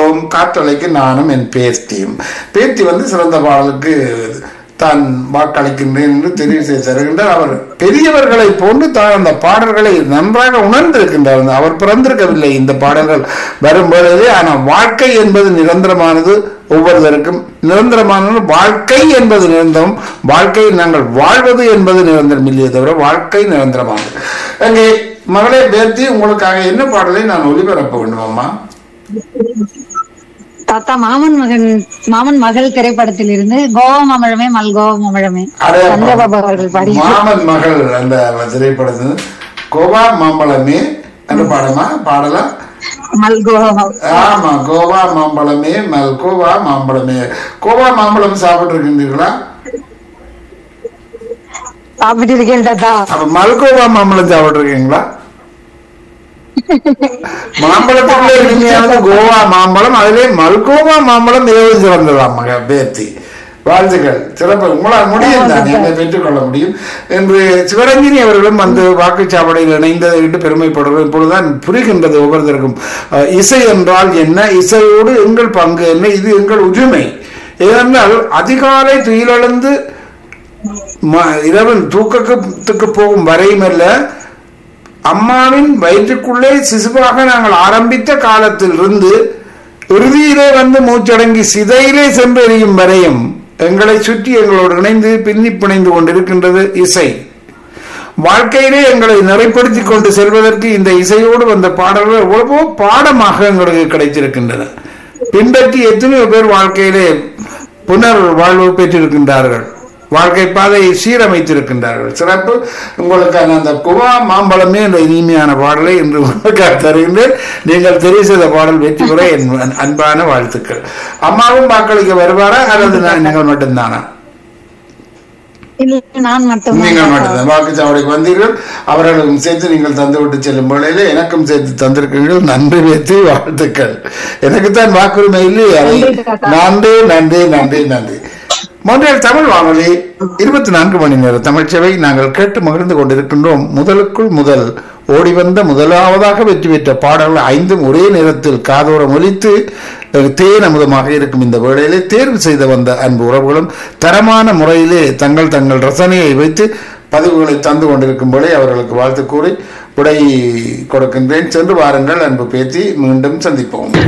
வருவோம் காற்றலைக்கு நானும் என் பேத்தியும் பேத்தி வந்து சிறந்த பாடலுக்கு தான் வாக்களிக்கின்றேன் என்று தெரிவு செய்து தருகின்றார் அவர் பெரியவர்களை போன்று தான் அந்த பாடல்களை நன்றாக உணர்ந்திருக்கின்றார் அவர் பிறந்திருக்கவில்லை இந்த பாடல்கள் வரும்பொழுதே ஆனால் வாழ்க்கை என்பது நிரந்தரமானது ஒவ்வொருவருக்கும் நிரந்தரமானது வாழ்க்கை என்பது நிரந்தரம் வாழ்க்கையில் நாங்கள் வாழ்வது என்பது நிரந்தரம் இல்லையே தவிர வாழ்க்கை நிரந்தரமானது அங்கே மகளே பேர்த்தி உங்களுக்காக என்ன பாடலை நான் ஒளிபரப்ப வேண்டும் அம்மா தாத்தா மாமன் மகன் மாமன் மகள் திரைப்படத்தில் இருந்து கோவா மாமழமே மல்கோவா மாமழமே அடே சந்திரபாபு அவர்கள் பாடி மாமன் மகள் அந்த திரைப்படத்தில் கோவா மாம்பழமே அந்த பாடமா பாடலாம் மல்கோவா ஆமா கோவா மாம்பழமே மல் கோவா மாம்பழமே கோவா மாம்பழம் சாப்பிட்டு இருக்கின்றீர்களா சாப்பிட்டு இருக்கேன் தாத்தா அப்ப மல்கோவா மாம்பழம் சாப்பிட்டு இருக்கீங்களா மாம்பழத்துக்குள்ள இனிமையானது கோவா மாம்பழம் அதிலே மல்கோவா மாம்பழம் மிகவும் சிறந்ததாம் மக பேத்தி வாழ்த்துக்கள் சிறப்பு உங்களால் முடியும் தான் என்னை பெற்றுக்கொள்ள முடியும் என்று சிவரஞ்சனி அவர்களும் அந்த வாக்குச்சாவடியில் இணைந்ததை விட்டு பெருமைப்படுகிறோம் இப்பொழுதுதான் புரிகின்றது ஒவ்வொருத்தருக்கும் அஹ், இசை என்றால் என்ன இசையோடு எங்கள் பங்கு என்ன இது எங்கள் உரிமை ஏனென்றால் அதிகாலை துயிலெழுந்து ம- இரவன் தூக்கத்துக்கு போகும் வரையும் அல்ல அம்மாவின் வயிற்றுக்குள்ளே சிசுவாக நாங்கள் ஆரம்பித்த காலத்திலிருந்து இறுதியிலே வந்து மூச்சடங்கி சிதையிலே சென்றெறியும் வரையும் எங்களை சுற்றி எங்களோடு இணைந்து பின்னி பிணைந்து கொண்டிருக்கின்றது இசை வாழ்க்கையிலே எங்களை நிறைப்படுத்தி கொண்டு செல்வதற்கு இந்த இசையோடு வந்த பாடல்கள் எவ்வளவோ பாடமாக எங்களுக்கு கிடைத்திருக்கின்றன பின்பற்றி எத்தனையோ பேர் வாழ்க்கையிலே புனர் வாழ்வு பெற்றிருக்கின்றார்கள் வாழ்க்கை பாதையை சீரமைத்திருக்கின்றார்கள் சிறப்பு உங்களுக்கான அந்த குவா மாம்பழமே என்ற இனிமையான பாடலை இன்று உங்களுக்காக தருகின்றேன் நீங்கள் தெரிவு செய்த பாடல் வெற்றி பெற என் அன்பான வாழ்த்துக்கள் அம்மாவும் வாக்களிக்க வருவாரா அல்லது நான் நீங்கள் மட்டும்தானா இல்ல நான் மட்டும் நீங்கள் மட்டும்தான் வாக்குச்சாவடிக்கு வந்தீர்கள் அவர்களுக்கும் சேர்த்து நீங்கள் தந்து விட்டு செல்லும் வேளையில எனக்கும் சேர்த்து தந்திருக்கிறீர்கள் நன்றி வைத்து வாழ்த்துக்கள் எனக்குத்தான் வாக்குரிமை இல்லையே அதை நன்றி தாத்தா. நன்றி நன்றி நன்றி நன்றி மொன்றியல் தமிழ் வானொலி இருபத்தி நான்கு மணி நேர தமிழ்ச்சவை நாங்கள் கேட்டு மகிழ்ந்து கொண்டிருக்கின்றோம் முதலுக்குள் முதல் ஓடி வந்த முதலாவதாக வெற்றி பெற்ற பாடல்கள் ஐந்தும் ஒரே நேரத்தில் காதோரம் ஒலித்து அஹ், தேன் அமுதமாக இருக்கும் இந்த வேளையிலே தேர்வு செய்து வந்த அன்பு உறவுகளும் தரமான முறையிலே தங்கள் தங்கள் ரசனையை வைத்து பதிவுகளை தந்து கொண்டிருக்கும் போதே அவர்களுக்கு வாழ்த்து கூறி விடை கொடுக்கின்றேன் சென்று வாருங்கள் அன்பு பேத்தி மீண்டும் சந்திப்போம்